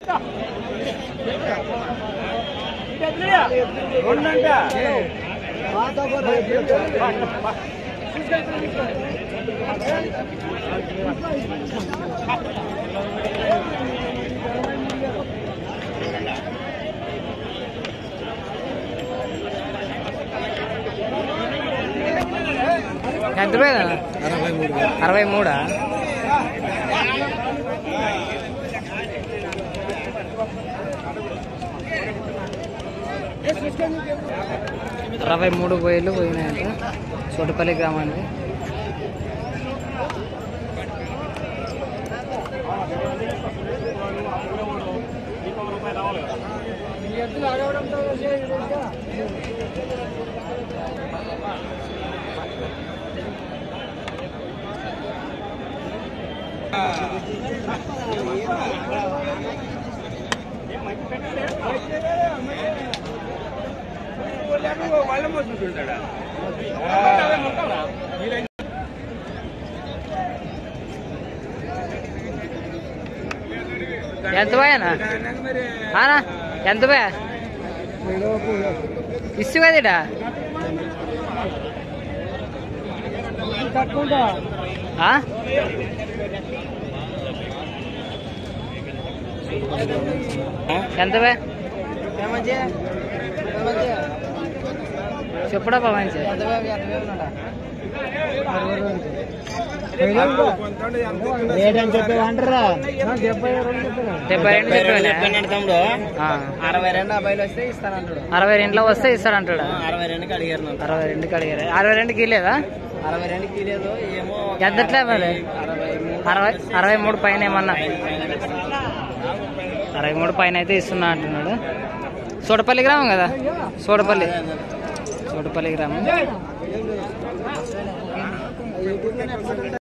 ఎంత రూపాయలు అరవై మూడా అరవై మూడు వేలు పోయినాయంట చోటుపల్లి గ్రామానికి ఎంత పోయానా ఆనా ఎంత పోయా ఇసు కదడా ఆ? ఎంత బే చెప్పుడా బా మంచి డెబ్బై రెండు చెప్పాను తమ్ముడు ఆ. అరవై రెండు అబ్బాయిలు వస్తే ఇస్తానంటాడు అరవై రెండులో వస్తే ఇస్తాడంటాడా అరవై రెండుకి అడిగారు నన్ను అరవై రెండుకి అడిగారు అరవై రెండుకి ఇలేదా అరవై రెండుకి లేదు ఏమో ఒక ఎంతట్లే మరి? అరవై మూడు అరవై అరవై మూడు పైన ఏమన్నా అరవై మూడు పైన అయితే ఇస్తున్నా అంటున్నాడు సోడపల్లి గ్రామం కదా సోడపల్లి సోడపల్లి గ్రామం